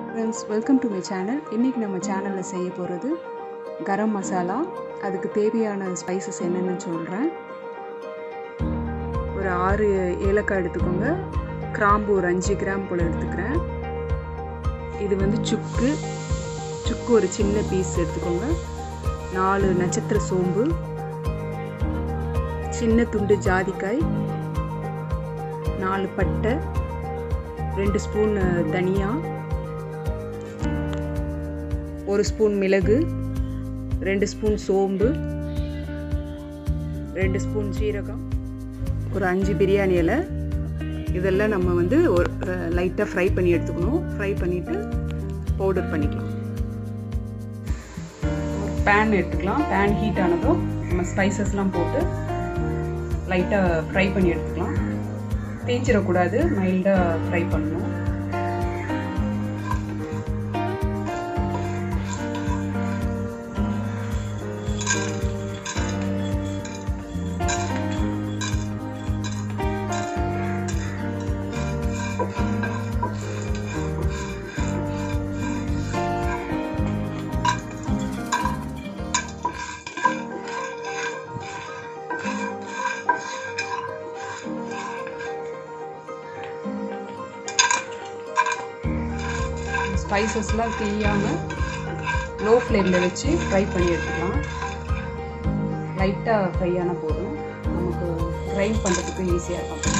friends welcome to my channel இன்றைக்கி நம்ம சேனலில் செய்ய போகிறது கரம் மசாலா அதுக்கு தேவையான ஸ்பைசஸ் என்னென்னு சொல்கிறேன் ஒரு ஆறு ஏலக்காய் எடுத்துக்கோங்க கிராம்பு ஒரு அஞ்சு கிராம் போல் எடுத்துக்கிறேன் இது வந்து சுக்கு சுக்கு ஒரு சின்ன பீஸ் எடுத்துக்கோங்க நாலு நட்சத்திர சோம்பு சின்ன துண்டு ஜாதிக்காய் நாலு பட்டை ரெண்டு ஸ்பூன் தனியா ஒரு ஸ்பூன் மிளகு ரெண்டு ஸ்பூன் சோம்பு ரெண்டு ஸ்பூன் சீரகம் ஒரு அஞ்சு பிரியாணி இலை இதெல்லாம் நம்ம வந்து ஒரு லைட்டாக ஃப்ரை பண்ணி எடுத்துக்கணும் ஃப்ரை பண்ணிவிட்டு பவுடர் பண்ணிக்கலாம் ஒரு பேன் எடுத்துக்கலாம் பேன் ஹீட் ஆனதும் நம்ம ஸ்பைசஸ்லாம் போட்டு லைட்டாக ஃப்ரை பண்ணி எடுத்துக்கலாம் தேய்ச்சிடக்கூடாது மைல்டாக ஃப்ரை பண்ணணும் ஸ்பைசஸ்லாம் தீயாமல் லோ ஃப்ளேமில் வச்சு ஃப்ரை பண்ணி எடுத்துக்கலாம் லைட்டாக ஃப்ரை ஆனால் போதும் நமக்கு கிரைண்ட் பண்ணுறதுக்கு ஈஸியாக இருக்கும்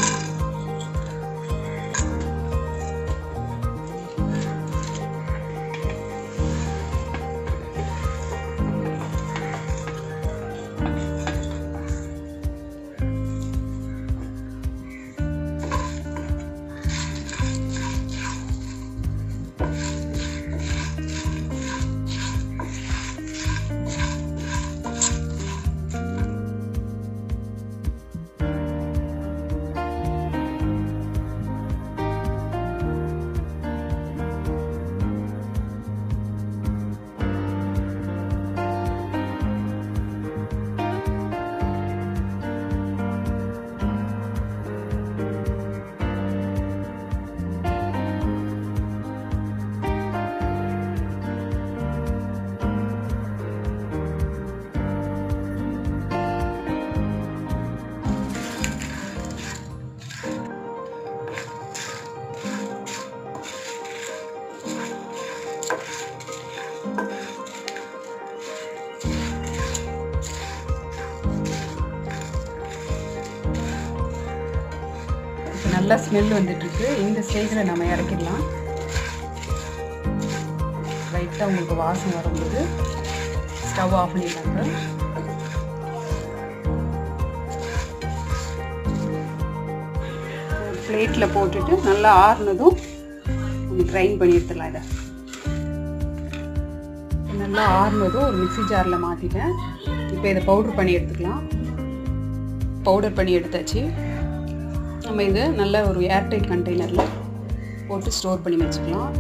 நல்லா ஸ்மெல் வந்துட்டுருக்கு இந்த ஸ்டேஜில் நம்ம இறக்கிடலாம் லைட்டாக உங்களுக்கு வாசம் வரும்போது ஸ்டவ் ஆஃப் பண்ணிடலாங்க பிளேட்டில் போட்டுட்டு நல்லா ஆறுனதும் கிரைண்ட் பண்ணி எடுத்துடலாம் இதை நல்லா ஆறுனதும் ஒரு மிக்சி ஜாரில் மாற்றிட்டேன் இப்போ இதை பவுட்ரு பண்ணி எடுத்துக்கலாம் பவுடர் பண்ணி எடுத்தாச்சு நம்ம இதை நல்ல ஒரு ஏர்டைட் கண்டெய்னரில் போட்டு ஸ்டோர் பண்ணி வச்சுக்கலாம்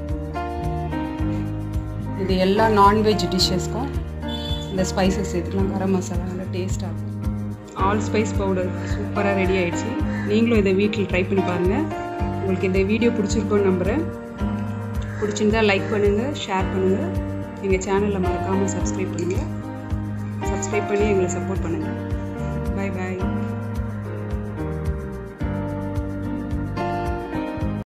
இது எல்லா நான்வெஜ் டிஷ்ஷஸ்க்கும் இந்த ஸ்பைசஸ் சேர்த்துக்கலாம் கரம் மசாலா நல்லா டேஸ்ட்டாக இருக்கும் ஆல் ஸ்பைஸ் பவுடர் சூப்பராக ரெடி ஆகிடுச்சு நீங்களும் இதை வீட்டில் ட்ரை பண்ணி பாருங்கள் உங்களுக்கு இந்த வீடியோ பிடிச்சிருக்கோன்னு நம்புகிறேன் பிடிச்சிருந்தா லைக் பண்ணுங்கள் ஷேர் பண்ணுங்கள் எங்கள் சேனலில் மறக்காமல் சப்ஸ்கிரைப் பண்ணுங்கள் சப்ஸ்கிரைப் பண்ணி எங்களை சப்போர்ட் பண்ணுங்கள்